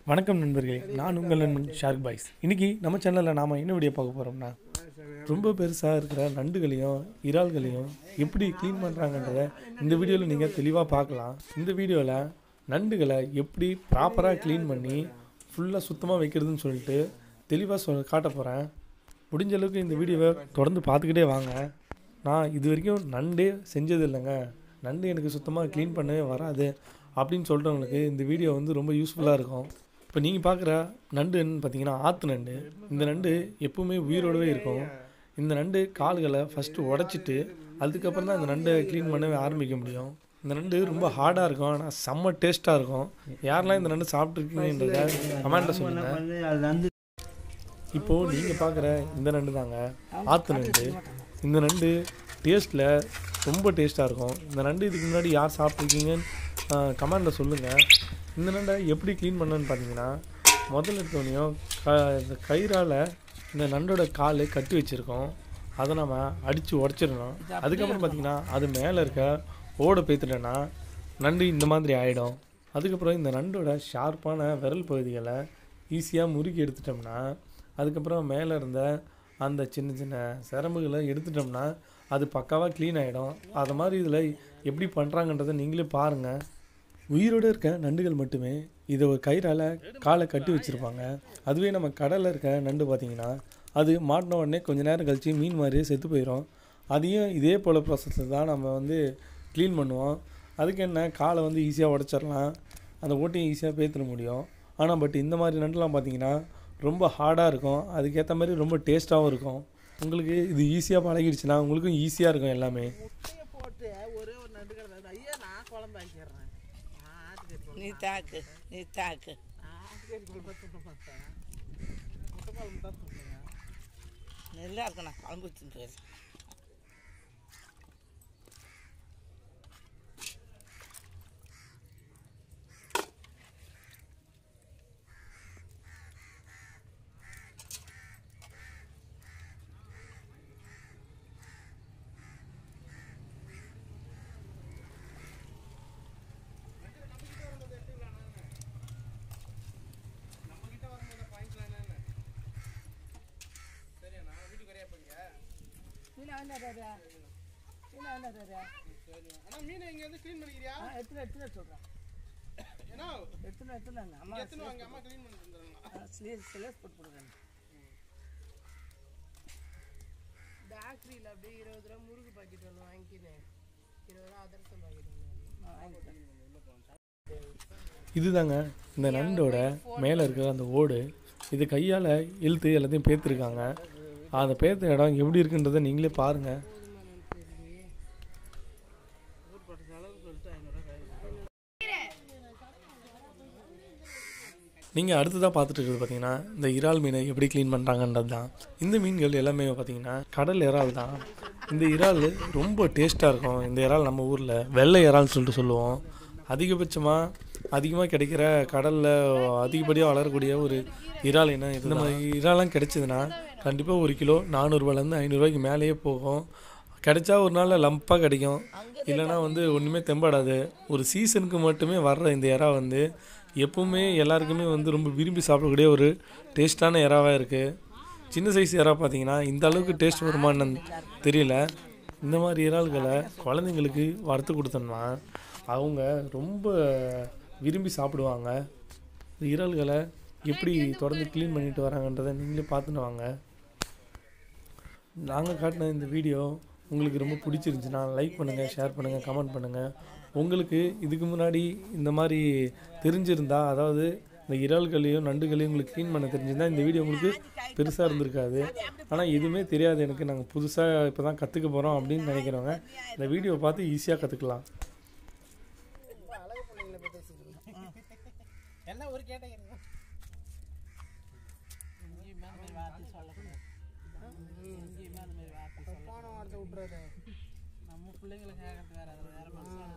வணக்கம் நண்பர்களே நான் உங்கள் நண்பன் ஷார்க் பாய்ஸ் இன்னைக்கு நம்ம சேனலில் நாம் என்ன வீடியோ பார்க்க போகிறோம்னா ரொம்ப பெருசாக இருக்கிற நண்டுகளையும் இறால்களையும் எப்படி க்ளீன் பண்ணுறாங்கன்றத இந்த வீடியோவில் நீங்கள் தெளிவாக பார்க்கலாம் இந்த வீடியோவில் நண்டுகளை எப்படி ப்ராப்பராக க்ளீன் பண்ணி ஃபுல்லாக சுத்தமாக வைக்கிறதுன்னு சொல்லிட்டு தெளிவாக சொல் காட்ட போகிறேன் முடிஞ்ச அளவுக்கு இந்த வீடியோவை தொடர்ந்து பார்த்துக்கிட்டே வாங்க நான் இது வரைக்கும் நண்டே செஞ்சது இல்லைங்க நண்டு எனக்கு சுத்தமாக க்ளீன் பண்ணவே வராது அப்படின்னு சொல்கிறவங்களுக்கு இந்த வீடியோ வந்து ரொம்ப யூஸ்ஃபுல்லாக இருக்கும் இப்போ நீங்கள் பார்க்குற நண்டுன்னு பார்த்தீங்கன்னா ஆற்று நண்டு இந்த நண்டு எப்பவுமே உயிரோடவே இருக்கும் இந்த நண்டு கால்களை ஃபஸ்ட்டு உடச்சிட்டு அதுக்கப்புறம் தான் இந்த நண்டை க்ளீன் பண்ணவே ஆரம்பிக்க முடியும் இந்த நண்டு ரொம்ப ஹார்டாக இருக்கும் ஆனால் செம்ம டேஸ்ட்டாக இருக்கும் யாரெல்லாம் இந்த நண்டு சாப்பிட்ருக்கீங்கன்றத கமெண்ட்டில் சொல்லுங்கள் வந்து அது வந்து இப்போது நீங்கள் பார்க்குற இந்த நண்டு தாங்க ஆற்று நண்டு இந்த நண்டு டேஸ்ட்டில் ரொம்ப டேஸ்ட்டாக இருக்கும் இந்த நண்டு இதுக்கு முன்னாடி யார் சாப்பிட்ருக்கீங்கன்னு கமெண்டில் சொல்லுங்கள் இந்த நண்டை எப்படி க்ளீன் பண்ணேன்னு பார்த்தீங்கன்னா முதல்ல எடுத்தோடனையும் க இந்த கயிறால் இந்த நண்டோட கால் கட்டி வச்சுருக்கோம் அதை நம்ம அடித்து உடச்சிடணும் அதுக்கப்புறம் பார்த்தீங்கன்னா அது மேலே இருக்க ஓடை பேத்துட்டோன்னா நண்டு இந்த மாதிரி ஆகிடும் அதுக்கப்புறம் இந்த நண்டோட ஷார்ப்பான விரல் பகுதிகளை ஈஸியாக முறுக்கி எடுத்துட்டோம்னா அதுக்கப்புறம் மேலே இருந்த அந்த சின்ன சின்ன சிரம்புகளை எடுத்துட்டோம்னா அது பக்காவாக க்ளீன் ஆகிடும் அது மாதிரி இதில் எப்படி பண்ணுறாங்கன்றதை நீங்களே பாருங்கள் உயிரோடு இருக்க நண்டுகள் மட்டுமே இதை ஒரு கயிறால் காலை கட்டி வச்சுருப்பாங்க அதுவே நம்ம கடலில் இருக்க நண்டு பார்த்திங்கன்னா அது மாட்டின உடனே கொஞ்ச நேரம் கழித்து மீன் மாதிரி செத்து போயிடும் அதையும் இதே போல் ப்ராசஸில் தான் நம்ம வந்து க்ளீன் பண்ணுவோம் அதுக்கு என்ன காலை வந்து ஈஸியாக உடச்சிடலாம் அந்த ஓட்டையும் ஈஸியாக பேத்துட முடியும் ஆனால் பட் இந்த மாதிரி நண்டுலாம் பார்த்தீங்கன்னா ரொம்ப ஹார்டாக இருக்கும் அதுக்கேற்ற மாதிரி ரொம்ப டேஸ்ட்டாகவும் இருக்கும் உங்களுக்கு இது ஈஸியாக பழகிடுச்சுன்னா உங்களுக்கும் ஈஸியாக இருக்கும் எல்லாமே முட்டையை போட்டு ஒரே ஒரு நண்டு கிடந்தது ஐயா நான் குழம்பு ஆக்கிடுறேன் நான் ஆட்டுக்கறி குழம்பு நீ தாக்கு நீ தாக்கு நான் ஆட்டுக்கறி குழம்பு துண்ண மாட்டேன் முட்டை குழம்பு தான் துண்ணுங்க நல்லா இருக்கு நான் குழம்பு வச்சுட்டு அண்ணா மீன் இங்க வந்து க்ளீன் பண்ணிக்கிறியா எத்தனை எத்தனை சொல்கிறேன் ஏன்னா எத்தனை எத்தனை அம்மா எத்தனை வாங்க அம்மா க்ளீன் பண்ணி தந்துடுறாங்க சிலேஸ் சிலேஸ் போட்டு கொடுக்குறேன் பேக்கரியில் அப்படியே இருபது ரூபா முறுக்கு பாக்கெட் ஒன்று வாங்கிக்கினேன் இருபது ரூபா அதிரசம் பாக்கெட் ஒன்று இதுதாங்க இந்த நண்டோட மேலே இருக்கிற அந்த ஓடு இது கையால் இழுத்து எல்லாத்தையும் பேத்துருக்காங்க அந்த பேத்த இடம் எப்படி இருக்குன்றதை நீங்களே பாருங்கள் நீங்கள் அடுத்ததாக பார்த்துட்டு இருக்கிறது பார்த்தீங்கன்னா இந்த இறால் மீனை எப்படி க்ளீன் பண்ணுறாங்கன்றது தான் இந்த மீன்கள் எல்லாமே பார்த்தீங்கன்னா கடல் இறால் தான் இந்த இறால் ரொம்ப டேஸ்ட்டாக இருக்கும் இந்த இறால் நம்ம ஊரில் வெள்ளை இறால்னு சொல்லிட்டு சொல்லுவோம் அதிகபட்சமாக அதிகமாக கிடைக்கிற கடலில் அதிகப்படியாக வளரக்கூடிய ஒரு இறால் இனம் இது. இந்த மாதிரி இறாலாம் கிடைச்சதுன்னா கண்டிப்பாக ஒரு கிலோ நானூறுரூவாலேருந்து ஐநூறுரூவாய்க்கு மேலேயே போகும் கிடைச்சா ஒரு நாள் லம்பாக கிடைக்கும் இல்லைன்னா வந்து ஒன்றுமே தெம்பாடாது ஒரு சீசனுக்கு மட்டுமே வர்ற இந்த இறா வந்து எப்பவுமே எல்லாருக்குமே வந்து ரொம்ப விரும்பி சாப்பிடக்கூடிய ஒரு டேஸ்டான இறாவாக இருக்குது சின்ன சைஸ் இறா பார்த்தீங்கன்னா இந்த அளவுக்கு டேஸ்ட் வருமான்னு தெரியல இந்த மாதிரி இறால்களை குழந்தைங்களுக்கு வறுத்து கொடுத்தோம்னா அவங்க ரொம்ப விரும்பி சாப்பிடுவாங்க இந்த இறால்களை எப்படி தொடர்ந்து க்ளீன் பண்ணிட்டு வராங்கன்றதை நீங்களே பார்த்துன்னு வாங்க நாங்கள் காட்டின இந்த வீடியோ உங்களுக்கு ரொம்ப பிடிச்சிருந்துச்சுன்னா லைக் பண்ணுங்கள் ஷேர் பண்ணுங்கள் கமெண்ட் பண்ணுங்கள் உங்களுக்கு இதுக்கு முன்னாடி இந்த மாதிரி தெரிஞ்சிருந்தா அதாவது இந்த இறால்களையும் நண்டுகளையும் உங்களுக்கு க்ளீன் பண்ண தெரிஞ்சிருந்தா இந்த வீடியோ உங்களுக்கு பெருசாக இருந்திருக்காது ஆனால் எதுவுமே தெரியாது எனக்கு நாங்கள் புதுசாக இப்போ தான் கற்றுக்க போகிறோம் அப்படின்னு நினைக்கிறவங்க இந்த வீடியோவை பார்த்து ஈஸியாக கற்றுக்கலாம் அழகு பிள்ளைங்களை பற்றி வச்சுருக்கேன் என்ன ஒரு கேட்டீங்க எங்கேயுமே அந்த மாதிரி வார்த்தை சொல்லக்கூடாது எங்கேயுமே அந்த மாதிரி வார்த்தை சொல்ல போன வாரத்தை விட்டுறது நம்ம பிள்ளைங்களை கேட்கறது வேற அது வேற மனசால